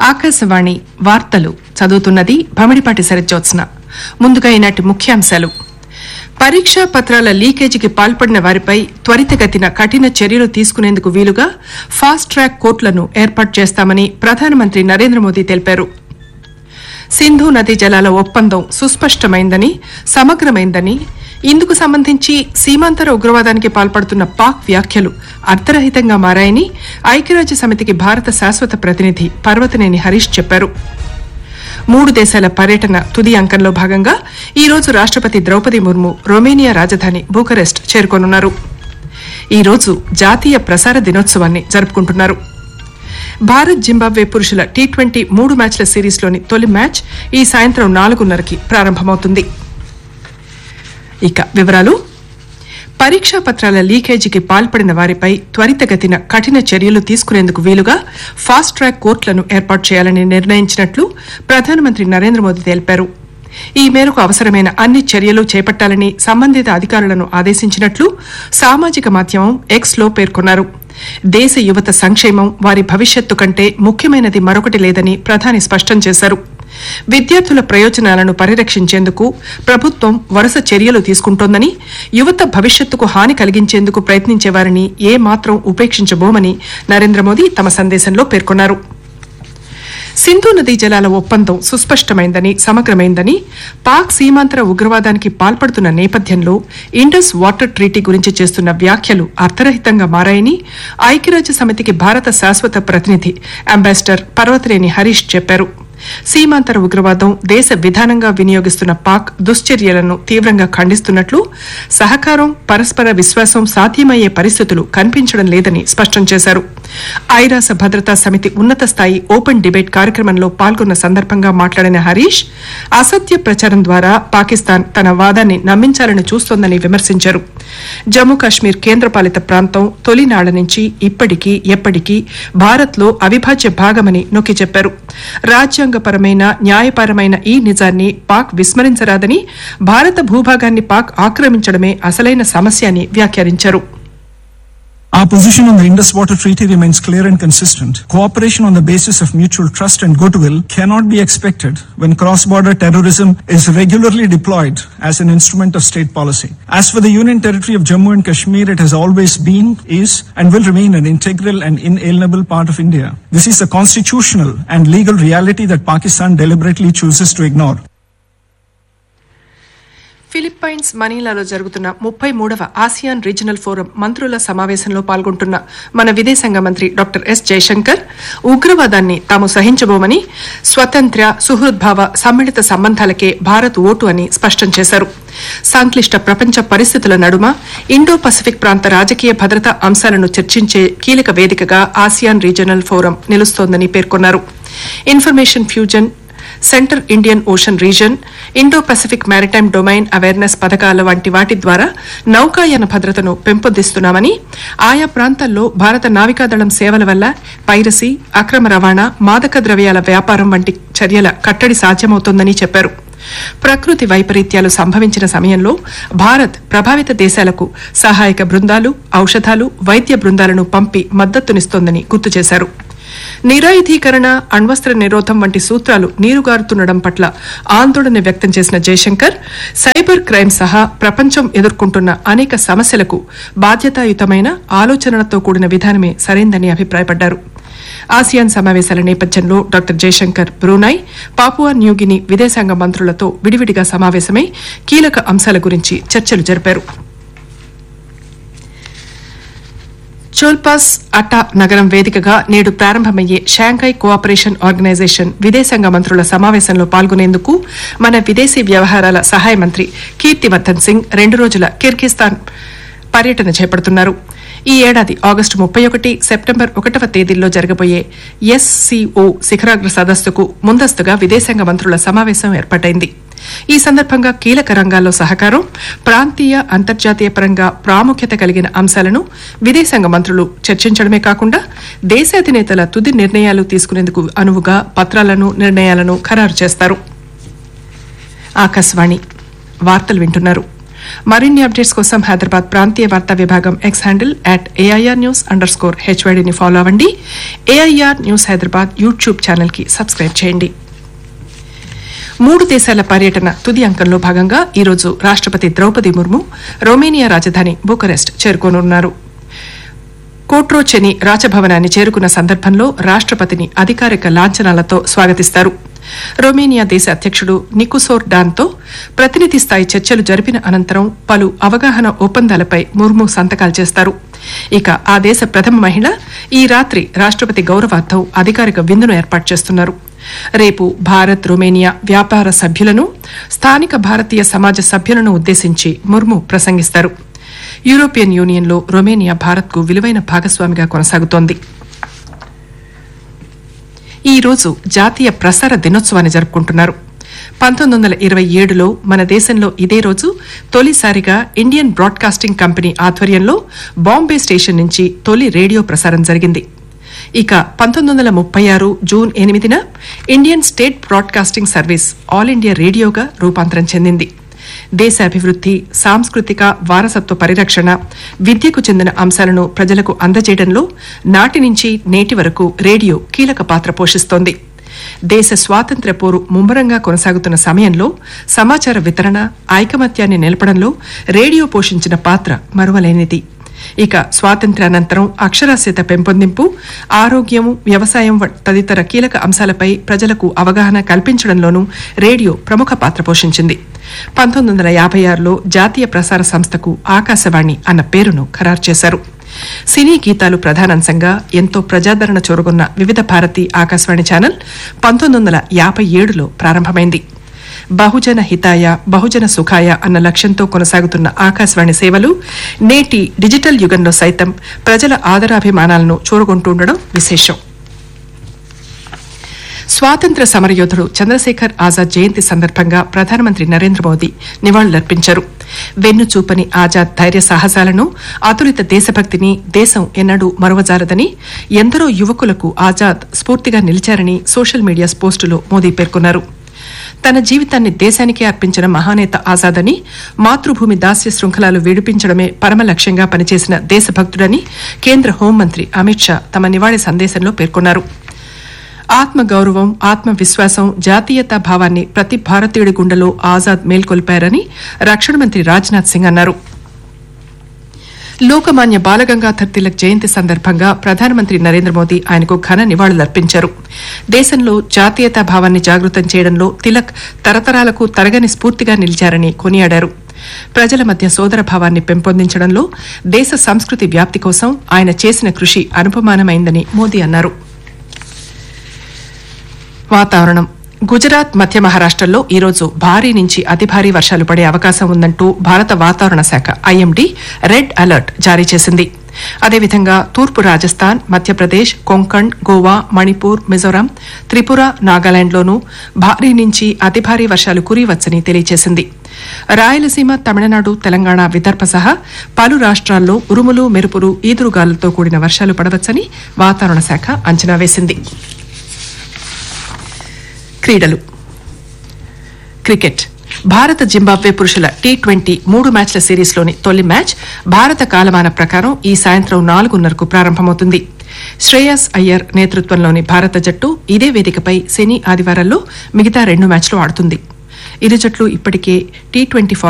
ఆకాశవాణి వార్తలు చదువుతున్నది భమిడిపాటి సరిజ్యోత్స్న ముందుగా ఈనాటి ముఖ్యాంశాలు పరీక్షా పత్రాల లీకేజీకి పాల్పడిన వారిపై త్వరితగతిన కఠిన చర్యలు తీసుకునేందుకు వీలుగా ఫాస్ట్ ట్రాక్ కోర్టులను ఏర్పాటు చేస్తామని ప్రధానమంత్రి నరేంద్ర మోదీ తెలిపారు సింధు నదీ జలాల ఒప్పందం సుస్పష్టమైందని సమగ్రమైందని ఇందుకు సంబంధించి సీమాంతర ఉగ్రవాదానికి పాల్పడుతున్న పాక్ వ్యాఖ్యలు అర్థరహితంగా మారాయని ఐక్యరాజ్య సమితికి భారత శాశ్వత ప్రతినిధి పర్వతనేని హరీష్ చెప్పారు మూడు దేశాల పర్యటన తుది అంకంలో భాగంగా ఈ రోజు రాష్టపతి ద్రౌపది ముర్ము రొమేనియా రాజధాని బూకరెస్ట్ చేరుకోనున్నారు ఈ రోజు జాతీయ ప్రసార దినోత్సవాన్ని జరుపుకుంటున్నారు భారత్ జింబాబ్వే పురుషుల టీ ట్వంటీ మూడు మ్యాచ్ల సిరీస్లోని తొలి మ్యాచ్ ఈ సాయంత్రం నాలుగున్నరకి ప్రారంభమవుతుంది ఇక వివరాలు పరీక్షా పత్రాల లీకేజీకి పాల్పడిన వారిపై త్వరితగతిన కఠిన చర్యలు తీసుకునేందుకు వీలుగా ఫాస్ట్ ట్రాక్ కోర్టులను ఏర్పాటు చేయాలని నిర్ణయించినట్లు ప్రధానమంత్రి నరేంద్ర మోదీ తెలిపారు ఈ మేరకు అవసరమైన అన్ని చర్యలు చేపట్టాలని సంబంధిత అధికారులను ఆదేశించినట్లు సామాజిక మాధ్యమం ఎక్స్ లో పేర్కొన్నారు దేశ యువత సంక్షేమం వారి భవిష్యత్తు కంటే ముఖ్యమైనది మరొకటి లేదని ప్రధాని స్పష్టం చేశారు విద్యార్థుల ప్రయోజనాలను పరిరక్షించేందుకు ప్రభుత్వం వరుస చర్యలు తీసుకుంటోందని యువత భవిష్యత్తుకు హాని కలిగించేందుకు ప్రయత్నించేవారిని ఏ మాత్రం ఉపేక్షించబోమని నరేంద్ర మోదీ తమ సందేశంలో పేర్కొన్నారు సింధు నదీ జలాల ఒప్పందం సుస్పష్టమైందని సమగ్రమైందని పాక్ సీమాంతర ఉగ్రవాదానికి పాల్పడుతున్న నేపథ్యంలో ఇండస్ వాటర్ ట్రీటీ గురించి చేస్తున్న వ్యాఖ్యలు అర్థరహితంగా మారాయని ఐక్యరాజ్య సమితికి భారత శాశ్వత ప్రతినిధి అంబాసిడర్ పర్వతరేని హరీష్ చెప్పారు సీమాంతర ఉగ్రవాదం దేశ విధానంగా వినియోగిస్తున్న పాక్ దుశ్చర్యలను తీవ్రంగా ఖండిస్తున్నట్లు సహకారం పరస్పర విశ్వాసం సాధ్యమయ్యే పరిస్థితులు కనిపించడం లేదని స్పష్టం చేశారు ఐరాస భద్రతా సమితి ఉన్నత స్థాయి ఓపెన్ డిబేట్ కార్యక్రమంలో పాల్గొన్న సందర్భంగా మాట్లాడిన హరీష్ అసత్య ప్రచారం ద్వారా పాకిస్తాన్ తన వాదాన్ని నమ్మించాలని చూస్తోందని విమర్శించారు జమ్మూ కాశ్మీర్ కేంద్రపాలిత ప్రాంతం తొలినాళ్ల నుంచి ఇప్పటికీ ఎప్పటికీ భారత్లో అవిభాజ్య భాగమని నొక్కి చెప్పారు రాజ్యాంగపరమైన న్యాయపరమైన ఈ నిజాన్ని పాక్ విస్మరించరాదని భారత భూభాగాన్ని పాక్ ఆక్రమించడమే అసలైన సమస్య అని వ్యాఖ్యానించారు Our position on the Indus Water Treaty remains clear and consistent. Cooperation on the basis of mutual trust and goodwill cannot be expected when cross-border terrorism is regularly deployed as an instrument of state policy. As for the Union Territory of Jammu and Kashmir, it has always been, is, and will remain an integral and inalienable part of India. This is a constitutional and legal reality that Pakistan deliberately chooses to ignore. Philippines మనీలాలో జరుగుతున్న ముప్పై మూడవ ASEAN regional forum మంత్రుల సమావేశంలో పాల్గొంటున్న మన విదేశాంగ మంత్రి డాక్టర్ ఎస్ జయశంకర్ ఉగ్రవాదాన్ని తాము సహించబోమని స్వతంత్ర సుహృద్భావ సమ్మిళిత సంబంధాలకే భారత్ ఓటు అని స్పష్టం చేశారు సంక్లిష్ట ప్రపంచ పరిస్థితుల నడుమ ఇండో పసిఫిక్ ప్రాంత రాజకీయ భద్రతా అంశాలను చర్చించే కీలక వేదికగా ఆసియాన్ రీజనల్ ఫోరం నిలుస్తోందని పేర్కొన్నారు information fusion centre Indian ocean region Indo pacific maritime domain awareness పథకాల వంటి వాటి ద్వారా నౌకాయాన భద్రతను పెంపొందిస్తున్నామని ఆయా ప్రాంతాల్లో భారత నావికాదళం సేవల వల్ల పైరసీ అక్రమ రవాణా మాదక ద్రవ్యాల వ్యాపారం వంటి చర్యల కట్టడి సాధ్యమవుతోందని చెప్పారు ప్రకృతి వైపరీత్యాలు సంభవించిన సమయంలో భారత్ ప్రభావిత దేశాలకు సహాయక బృందాలు ఔషధాలు వైద్య బృందాలను పంపి మద్దతునిస్తోందని గుర్తు చేశారు నిరాయుధీకరణ అణ్వస్త్ర నిరోధం వంటి సూత్రాలు నీరుగారుతుండడం పట్ల ఆందోళన వ్యక్తం చేసిన జయశంకర్ సైబర్ క్రైమ్ సహా ప్రపంచం ఎదుర్కొంటున్న అనేక సమస్యలకు బాధ్యతాయుతమైన ఆలోచనలతో కూడిన విధానమే సరైందని అభిప్రాయపడ్డారు ఆసియాన్ సమావేశాల నేపథ్యంలో doctor Jaishankar Brunei Papua New Guinea విదేశాంగ మంత్రులతో విడివిడిగా సమావేశమై కీలక అంశాల గురించి చర్చలు జరిపారు చోల్పాస్ అట్టా నగరం వేదికగా నేడు ప్రారంభమయ్యే షాంఘై కోఆపరేషన్ ఆర్గనైజేషన్ విదేశాంగ మంత్రుల సమావేశంలో పాల్గొనేందుకు మన విదేశీ వ్యవహారాల సహాయ మంత్రి కీర్తివర్ధన్ సింగ్ రెండు రోజుల కిర్గిస్తాన్ పర్యటన చేపడుతున్నారు ఈ ఏడాది ఆగస్టు ముప్పై ఒకటి సెప్టెంబర్ ఒకటవ తేదీల్లో జరగబోయే ఎస్సీఓ శిఖరాగ్ర సదస్సుకు ముందస్తుగా విదేశాంగ మంత్రుల సమావేశం ఏర్పాటైంది ఈ సందర్భంగా కీలక రంగాల్లో సహకారం ప్రాంతీయ అంతర్జాతీయ పరంగా ప్రాముఖ్యత కలిగిన అంశాలను విదేశాంగ మంత్రులు చర్చించడమే కాకుండా దేశాధినేతల తుది నిర్ణయాలు తీసుకునేందుకు అనువుగా పత్రాలను నిర్ణయాలను ఖరారు చేస్తారు ఆకాశవాణి వార్తలు వింటున్నారు మరిన్ని అప్డేట్స్ కోసం హైదరాబాద్ ప్రాంతీయ వార్తా విభాగం X handle at AIR news under score హెచ్వైడీని ఫాలో అవ్వండి AIR news Hyderabad YouTube channel కి సబ్స్క్రైబ్ చేయండి మూడు దేశాల పర్యటన తుది అంకంలో భాగంగా ఈరోజు రాష్టపతి ద్రౌపది ముర్ము రొమేనియా రాజధాని బుకరెస్ట్ చేరుకోనున్నారు కోట్రోచెని రాజభవనాన్ని చేరుకున్న సందర్భంలో రాష్టపతిని అధికారిక లాంఛనాలతో స్వాగతిస్తారు రొమేనియా దేశ అధ్యక్షుడు నికుసోర్ డాన్తో ప్రతినిధి స్థాయి చర్చలు జరిపిన అనంతరం పలు అవగాహన ఒప్పందాలపై ముర్ము సంతకాలు చేస్తారు ఇక ఆ దేశ ప్రథమ మహిళ ఈ రాత్రి రాష్టపతి గౌరవార్థం అధికారిక విందును ఏర్పాటు చేస్తున్నారు రేపు భారత్ రొమేనియా వ్యాపార సభ్యులను స్థానిక భారతీయ సమాజ సభ్యులను ఉద్దేశించి ముర్ము ప్రసంగిస్తారు యూరోపియన్ యూనియన్లో రొమేనియా భారత్కు విలువైన భాగస్వామిగా కొనసాగుతోంది ఈ రోజు జాతీయ ప్రసార దినోత్సవాన్ని జరుపుకుంటున్నారు పంతొమ్మిది వందల ఇరవై ఏడులో మన దేశంలో ఇదే రోజు తొలిసారిగా ఇండియన్ బ్రాడ్కాస్టింగ్ కంపెనీ ఆధ్వర్యంలో బాంబే స్టేషన్ నుంచి తొలి రేడియో ప్రసారం జరిగింది ఇక పంతొమ్మిది వందల ముప్పై ఆరు జూన్ ఎనిమిదిన Indian state broadcasting service all India రేడియోగా రూపాంతరం చెందింది దేశ అభివృద్ది సాంస్కృతిక వారసత్వ పరిరక్షణ విద్యకు చెందిన అంశాలను ప్రజలకు అందజేయడంలో నాటి నుంచి నేటి వరకు రేడియో కీలక పాత్ర పోషిస్తోంది దేశ స్వాతంత్ర్య పోరు ముమ్మరంగా కొనసాగుతున్న సమయంలో సమాచార వితరణ ఐకమత్యాన్ని నిలపడంలో రేడియో పోషించిన పాత్ర మరువలేనిది ఇక స్వాతంత్ర్యానంతరం అక్షరాస్యత పెంపొందింపు ఆరోగ్యం వ్యవసాయం వ- తదితర కీలక అంశాలపై ప్రజలకు అవగాహన కల్పించడంలోనూ రేడియో ప్రముఖ పాత్ర పోషించింది పంతొమ్మిది వందల యాభై ఆరులో జాతీయ ప్రసార సంస్థకు ఆకాశవాణి అన్న పేరును ఖరారు చేశారు సినీ గీతాలు ప్రధానాంశంగా ఎంతో ప్రజాదరణ చూరగొన్న వివిధ భారతి ఆకాశవాణి ఛానల్ పంతొమ్మిది వందల యాభై ఏడులో ప్రారంభమైంది బహుజన హితాయ బహుజన సుఖాయ అన్న లక్ష్యంతో కొనసాగుతున్న ఆకాశవాణి సేవలు నేటి డిజిటల్ యుగంలో సైతం ప్రజల ఆదరాభిమానాలను చూరగొంటుండడం విశేషం స్వాతంత్ర సమరయోధుడు చంద్రశేఖర్ ఆజాద్ జయంతి సందర్భంగా ప్రధానమంత్రి నరేంద్ర మోదీ నివాళులర్పించారు వెన్నుచూపని ఆజాద్ ధైర్య సాహసాలను అతులిత దేశభక్తిని దేశం ఎన్నడూ మరువజారదని ఎందరో యువకులకు ఆజాద్ స్ఫూర్తిగా నిలిచారని సోషల్ మీడియా పోస్టులో మోదీ పేర్కొన్నారు తన జీవితాన్ని దేశానికే అర్పించిన మహానేత ఆజాద్ అని మాతృభూమి దాస్య శృంఖలాలు విడిపించడమే పరమ లక్ష్యంగా పనిచేసిన దేశభక్తుడని కేంద్ర హోంమంత్రి అమిత్ షా తమ నివాళి సందేశంలో పేర్కొన్నారు ఆత్మగౌరవం ఆత్మవిశ్వాసం జాతీయతా భావాన్ని ప్రతి భారతీయుడి గుండెలో ఆజాద్ మేల్కొల్పారని రక్షణ మంత్రి రాజ్నాథ్ సింగ్ అన్నారు లోకమాన్య బాలగంగాధర్ తిలక్ జయంతి సందర్భంగా ప్రధానమంత్రి నరేంద్ర మోదీ ఆయనకు ఘన నివాళులర్పించారు దేశంలో జాతీయతా భావాన్ని జాగృతం చేయడంలో తిలక్ తరతరాలకు తరగని స్ఫూర్తిగా నిలిచారని కొనియాడారు ప్రజల మధ్య సోదర భావాన్ని పెంపొందించడంలో దేశ సంస్కృతి వ్యాప్తి కోసం ఆయన చేసిన కృషి అనుపమానమైందని మోదీ అన్నారు వాతావరణం గుజరాత్ మధ్య మహారాష్టల్లో ఈరోజు భారీ నుంచి అతి భారీ వర్షాలు పడే అవకాశం ఉందంటూ భారత వాతావరణ శాఖ ఐఎండీ రెడ్ అలర్ట్ జారీ చేసింది అదేవిధంగా తూర్పు రాజస్థాన్ మధ్యప్రదేశ్ కొంకణ్ గోవా మణిపూర్ మిజోరాం త్రిపుర నాగాలాండ్లోనూ భారీ నుంచి అతి భారీ వర్షాలు కురియవచ్చని తెలియజేసింది రాయలసీమ తమిళనాడు తెలంగాణ విదర్భ సహా పలు రాష్ట్రాల్లో ఉరుములు మెరుపులు ఈదురుగాలులతో కూడిన వర్షాలు పడవచ్చని వాతావరణ శాఖ అంచనా వేసింది క్రీడలు క్రికెట్ భారత జింబాబ్వే పురుషుల టీ ట్వంటీ మూడు మ్యాచ్ల సిరీస్లోని తొలి మ్యాచ్ భారత కాలమాన ప్రకారం ఈ సాయంత్రం నాలుగున్నరకు ప్రారంభమవుతుంది శ్రేయస్ అయ్యర్ నేతృత్వంలోని భారత జట్టు ఇదే వేదికపై శని ఆదివారాల్లో మిగతా రెండు మ్యాచ్లు ఆడుతుంది ఇరు జట్లు ఇప్పటికే టీ ట్వంటీ